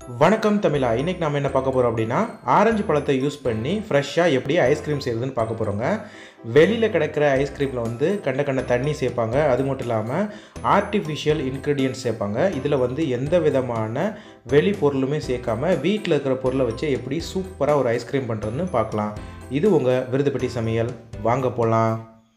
வணக்கம் தமிழா இன்னைக்கு நம்ம என்ன பார்க்க போகிறோம் அப்படின்னா ஆரஞ்சு பழத்தை யூஸ் பண்ணி ஃப்ரெஷ்ஷாக எப்படி ஐஸ்கிரீம் செய்கிறதுன்னு பார்க்க போகிறோங்க வெளியில் கிடைக்கிற ஐஸ்கிரீமில் வந்து கண்ட கண்ட தண்ணி சேர்ப்பாங்க அது மட்டும் இல்லாமல் ஆர்டிஃபிஷியல் இன்க்ரீடியன்ட்ஸ் சேர்ப்பாங்க இதில் வந்து எந்த விதமான வெளி பொருளுமே சேர்க்காம வீட்டில் இருக்கிற பொருளை வச்சு எப்படி சூப்பராக ஒரு ஐஸ்கிரீம் பண்ணுறதுன்னு பார்க்கலாம் இது உங்கள் விருதுப்பட்டி சமையல் வாங்க போகலாம்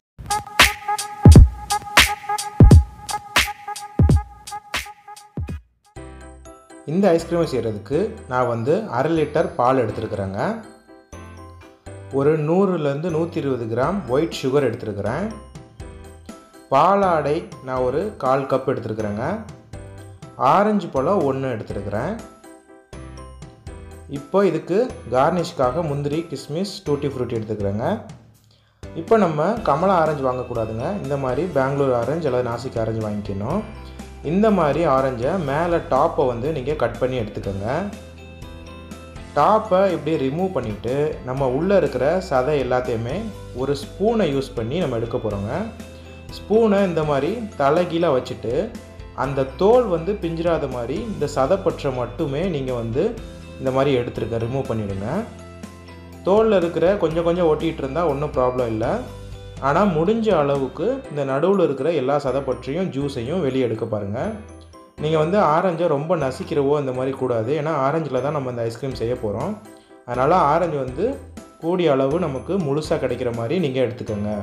இந்த ஐஸ்கிரீமை செய்கிறதுக்கு நான் வந்து அரை லிட்டர் பால் எடுத்துருக்குறேங்க ஒரு நூறுலேருந்து நூற்றி இருபது கிராம் ஒயிட் சுகர் எடுத்துருக்குறேன் பாலாடை நான் ஒரு கால் கப் எடுத்துருக்குறேங்க ஆரஞ்சு பழம் ஒன்று எடுத்துருக்குறேன் இப்போ இதுக்கு கார்னிஷ்காக முந்திரி கிஸ்மிஸ் டூட்டி ஃப்ரூட்டி எடுத்துக்கிறேங்க இப்போ நம்ம கமலா ஆரஞ்சு வாங்கக்கூடாதுங்க இந்த மாதிரி பெங்களூர் ஆரஞ்சு அல்லது நாசிக் ஆரஞ்சு வாங்கிக்கணும் இந்த மாதிரி ஆரஞ்சை மேலே டாப்பை வந்து நீங்கள் கட் பண்ணி எடுத்துக்கோங்க டாப்பை இப்படி ரிமூவ் பண்ணிவிட்டு நம்ம உள்ளே இருக்கிற சதை எல்லாத்தையுமே ஒரு ஸ்பூனை யூஸ் பண்ணி நம்ம எடுக்க போகிறோங்க ஸ்பூனை இந்த மாதிரி தலைகீழாக வச்சுட்டு அந்த தோல் வந்து பிஞ்சிராத மாதிரி இந்த சதைப்பற்றை மட்டுமே நீங்கள் வந்து இந்த மாதிரி எடுத்துருக்க ரிமூவ் பண்ணிவிடுங்க தோலில் இருக்கிற கொஞ்சம் கொஞ்சம் ஒட்டிகிட்டு இருந்தால் ஒன்றும் ப்ராப்ளம் இல்லை ஆனால் முடிஞ்ச அளவுக்கு இந்த நடுவில் இருக்கிற எல்லா சதைப்பற்றையும் ஜூஸையும் வெளியே எடுக்க பாருங்கள் நீங்கள் வந்து ஆரஞ்சை ரொம்ப நசிக்கிறவோ இந்த மாதிரி கூடாது ஏன்னா ஆரஞ்சில் தான் நம்ம இந்த ஐஸ்கிரீம் செய்ய போகிறோம் அதனால் ஆரஞ்சு வந்து கூடிய அளவு நமக்கு முழுசாக கிடைக்கிற மாதிரி நீங்கள் எடுத்துக்கோங்க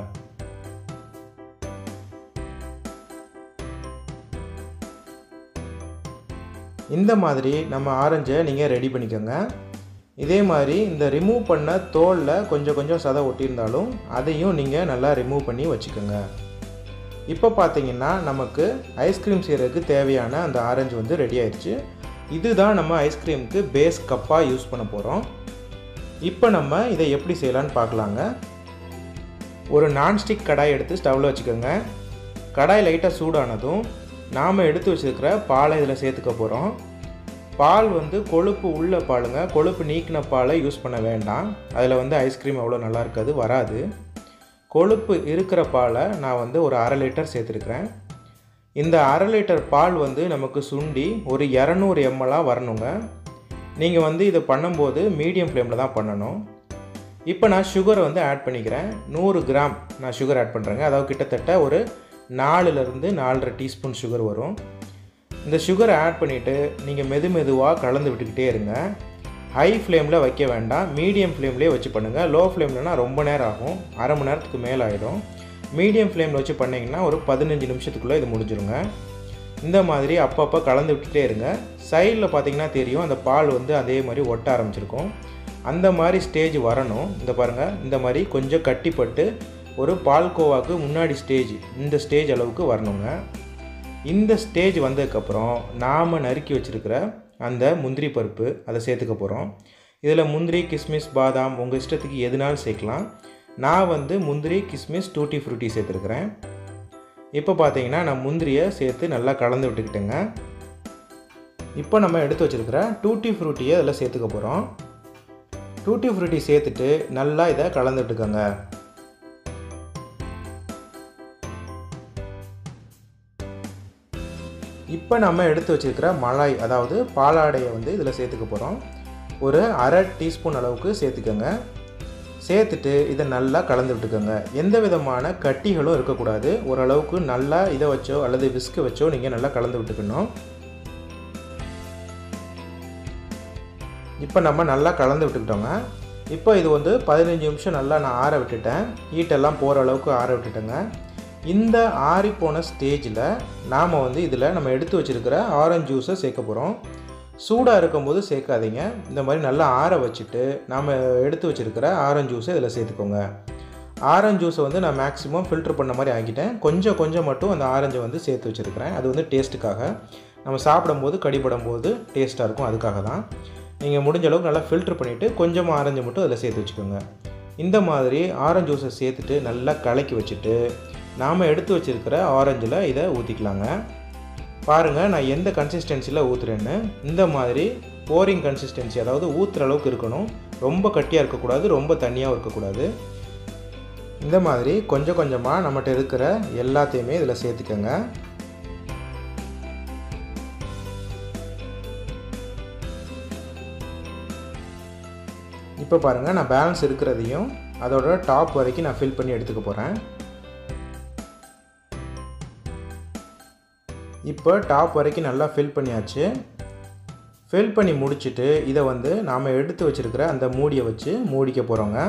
இந்த மாதிரி நம்ம ஆரஞ்சை நீங்கள் ரெடி பண்ணிக்கோங்க இதே மாதிரி இந்த ரிமூவ் பண்ண தோலில் கொஞ்சம் கொஞ்சம் சதை ஒட்டியிருந்தாலும் அதையும் நீங்கள் நல்லா ரிமூவ் பண்ணி வச்சுக்கோங்க இப்போ பார்த்தீங்கன்னா நமக்கு ஐஸ்கிரீம் செய்கிறதுக்கு தேவையான அந்த ஆரஞ்சு வந்து ரெடி ஆயிடுச்சு இதுதான் நம்ம ஐஸ்கிரீமுக்கு பேஸ் கப்பாக யூஸ் பண்ண போகிறோம் இப்போ நம்ம இதை எப்படி செய்யலான்னு பார்க்கலாங்க ஒரு நான்ஸ்டிக் கடாய் எடுத்து ஸ்டவ்வில் வச்சுக்கோங்க கடாய் லைட்டாக சூடானதும் நாம் எடுத்து வச்சுருக்கிற பாலை இதில் சேர்த்துக்க போகிறோம் பால் வந்து கொழுப்பு உள்ள பாலுங்க கொழுப்பு நீக்கின பாலை யூஸ் பண்ண வேண்டாம் அதில் வந்து ஐஸ்கிரீம் அவ்வளோ நல்லா இருக்காது வராது கொழுப்பு இருக்கிற பாலை நான் வந்து ஒரு அரை லிட்டர் சேர்த்துருக்குறேன் இந்த அரை லிட்டர் பால் வந்து நமக்கு சுண்டி ஒரு இரநூறு எம்எல்லாக வரணுங்க நீங்கள் வந்து இதை பண்ணும்போது மீடியம் ஃப்ளேமில் தான் பண்ணணும் இப்போ நான் சுகரை வந்து ஆட் பண்ணிக்கிறேன் நூறு கிராம் நான் சுகர் ஆட் பண்ணுறேங்க அதாவது கிட்டத்தட்ட ஒரு நாலுலேருந்து நாலரை டீஸ்பூன் சுகர் வரும் இந்த சுகரை ஆட் பண்ணிவிட்டு நீங்கள் மெது மெதுவாக கலந்து விட்டுக்கிட்டே இருங்க ஹை ஃப்ளேமில் வைக்க வேண்டாம் மீடியம் ஃப்ளேம்லேயே வச்சு பண்ணுங்கள் லோ ஃப்ளேம்லனா ரொம்ப நேரம் ஆகும் அரை மணி நேரத்துக்கு மேலே ஆகிடும் மீடியம் ஃப்ளேமில் வச்சு பண்ணிங்கன்னா ஒரு பதினஞ்சு நிமிஷத்துக்குள்ளே இது முடிஞ்சிருங்க இந்த மாதிரி அப்பப்போ கலந்து விட்டுட்டே இருங்க சைடில் பார்த்தீங்கன்னா தெரியும் அந்த பால் வந்து அதே மாதிரி ஒட்ட ஆரம்பிச்சிருக்கும் அந்த மாதிரி ஸ்டேஜ் வரணும் இந்த பாருங்கள் இந்த மாதிரி கொஞ்சம் கட்டிப்பட்டு ஒரு பால்கோவாக்கு முன்னாடி ஸ்டேஜ் இந்த ஸ்டேஜ் அளவுக்கு வரணுங்க இந்த ஸ்டேஜ் வந்ததுக்கப்புறம் நாம் நறுக்கி வச்சுருக்கிற அந்த முந்திரி பருப்பு அதை சேர்த்துக்க போகிறோம் இதில் முந்திரி கிஸ்மிஸ் பாதாம் உங்கள் இஷ்டத்துக்கு எதுனாலும் சேர்க்கலாம் நான் வந்து முந்திரி கிஸ்மிஸ் டூட்டி ஃப்ரூட்டி சேர்த்துருக்குறேன் இப்போ பார்த்தீங்கன்னா நான் முந்திரியை சேர்த்து நல்லா கலந்து விட்டுக்கிட்டேங்க இப்போ நம்ம எடுத்து வச்சுருக்கிற டூட்டி ஃப்ரூட்டியை அதில் சேர்த்துக்க போகிறோம் டூட்டி ஃப்ரூட்டி சேர்த்துட்டு நல்லா இதை கலந்து விட்டுக்கோங்க இப்போ நம்ம எடுத்து வச்சுருக்கிற மலாய் அதாவது பாலாடையை வந்து இதில் சேர்த்துக்க போகிறோம் ஒரு அரை டீஸ்பூன் அளவுக்கு சேர்த்துக்கோங்க சேர்த்துட்டு இதை நல்லா கலந்து விட்டுக்கோங்க எந்த விதமான கட்டிகளும் இருக்கக்கூடாது ஓரளவுக்கு நல்லா இதை வச்சோ அல்லது விஸ்கு வச்சோ நீங்கள் நல்லா கலந்து விட்டுக்கணும் இப்போ நம்ம நல்லா கலந்து விட்டுக்கிட்டோங்க இப்போ இது வந்து பதினஞ்சு நிமிஷம் நல்லா நான் ஆற விட்டுட்டேன் ஹீட்டெல்லாம் போகிற அளவுக்கு ஆற விட்டுட்டேங்க இந்த ஆறி போன ஸ்டேஜில் நாம் வந்து இதில் நம்ம எடுத்து வச்சுருக்கிற ஆரஞ்சு ஜூஸை சேர்க்க போகிறோம் சூடாக இருக்கும்போது சேர்க்காதீங்க இந்த மாதிரி நல்லா ஆற வச்சுட்டு நாம் எடுத்து வச்சுருக்கிற ஆரஞ்சு ஜூஸை இதில் சேர்த்துக்கோங்க ஆரஞ்சு ஜூஸை வந்து நான் மேக்ஸிமம் ஃபில்ட்ரு பண்ண மாதிரி ஆக்கிட்டேன் கொஞ்சம் கொஞ்சம் மட்டும் அந்த ஆரஞ்சை வந்து சேர்த்து வச்சுருக்கிறேன் அது வந்து டேஸ்ட்டுக்காக நம்ம சாப்பிடும்போது கடிபடும் போது டேஸ்ட்டாக இருக்கும் அதுக்காக தான் நீங்கள் முடிஞ்ச அளவுக்கு நல்லா ஃபில்ட்ரு பண்ணிவிட்டு கொஞ்சமாக ஆரஞ்சு மட்டும் அதில் சேர்த்து வச்சுக்கோங்க இந்த மாதிரி ஆரஞ்சு ஜூஸை சேர்த்துட்டு நல்லா கலக்கி வச்சுட்டு நாம் எடுத்து வச்சுருக்கிற ஆரஞ்சில் இதை ஊற்றிக்கலாங்க பாருங்கள் நான் எந்த கன்சிஸ்டன்சியில் ஊற்றுறேன்னு இந்த மாதிரி போரிங் கன்சிஸ்டன்சி அதாவது ஊற்றுற அளவுக்கு இருக்கணும் ரொம்ப கட்டியாக இருக்கக்கூடாது ரொம்ப தண்ணியாகவும் இருக்கக்கூடாது இந்த மாதிரி கொஞ்சம் கொஞ்சமாக நம்மகிட்ட இருக்கிற எல்லாத்தையுமே இதில் சேர்த்துக்கோங்க இப்போ பாருங்கள் நான் பேலன்ஸ் இருக்கிறதையும் அதோட டாப் வரைக்கும் நான் ஃபில் பண்ணி எடுத்துக்க போகிறேன் இப்போ டாப் வரைக்கும் நல்லா ஃபில் பண்ணியாச்சு ஃபில் பண்ணி முடிச்சுட்டு இதை வந்து நாம் எடுத்து வச்சுருக்கிற அந்த மூடியை வச்சு மூடிக்க போகிறோங்க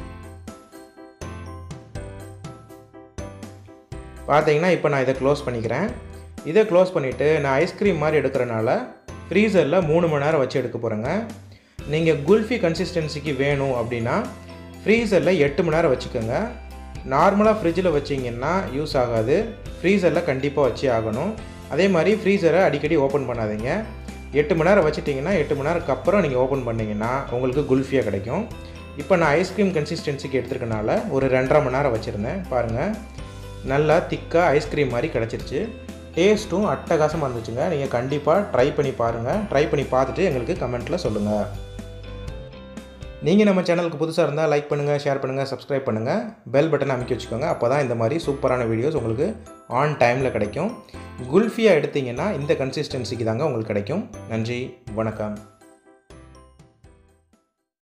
பார்த்தீங்கன்னா இப்போ நான் இதை க்ளோஸ் பண்ணிக்கிறேன் இதை க்ளோஸ் பண்ணிவிட்டு நான் ஐஸ்கிரீம் மாதிரி எடுக்கிறனால ஃப்ரீசரில் மூணு மணி நேரம் வச்சு எடுக்க போகிறேங்க நீங்கள் குல்ஃபி கன்சிஸ்டன்சிக்கு வேணும் அப்படின்னா ஃப்ரீசரில் எட்டு மணி நேரம் வச்சுக்கோங்க நார்மலாக ஃப்ரிட்ஜில் வச்சிங்கன்னா யூஸ் ஆகாது ஃப்ரீசரில் கண்டிப்பாக வச்சு ஆகணும் அதே மாதிரி ஃப்ரீசரை அடிக்கடி ஓப்பன் பண்ணாதீங்க எட்டு மணி நேரம் வச்சுட்டிங்கன்னா எட்டு மணி நேரத்துக்கு அப்புறம் நீங்கள் ஓப்பன் பண்ணிங்கன்னா உங்களுக்கு குல்ஃபியாக கிடைக்கும் இப்போ நான் ஐஸ்கிரீம் கன்சிஸ்டன்சிக்கு எடுத்துருக்கனால ஒரு ரெண்டரை மணி நேரம் வச்சுருந்தேன் பாருங்கள் நல்லா திக்காக ஐஸ்கிரீம் மாதிரி கிடச்சிருச்சு டேஸ்ட்டும் அட்டகாசமாக இருந்துச்சுங்க நீங்கள் கண்டிப்பாக ட்ரை பண்ணி பாருங்கள் ட்ரை பண்ணி பார்த்துட்டு எங்களுக்கு கமெண்ட்டில் சொல்லுங்கள் நீங்கள் நம்ம சேனலுக்கு புதுசாக இருந்தால் லைக் பண்ணுங்கள் ஷேர் பண்ணுங்கள் சப்ஸ்கிரைப் பண்ணுங்கள் பெல் பட்டன் அமைக்க வச்சுக்கோங்க அப்போ தான் இந்த மாதிரி சூப்பரான வீடியோஸ் உங்களுக்கு ஆன் டைமில் கிடைக்கும் குல்ஃபியாக எடுத்தீங்கன்னா இந்த கன்சிஸ்டன்சிக்கு தாங்க உங்களுக்கு கிடைக்கும் நன்றி வணக்கம்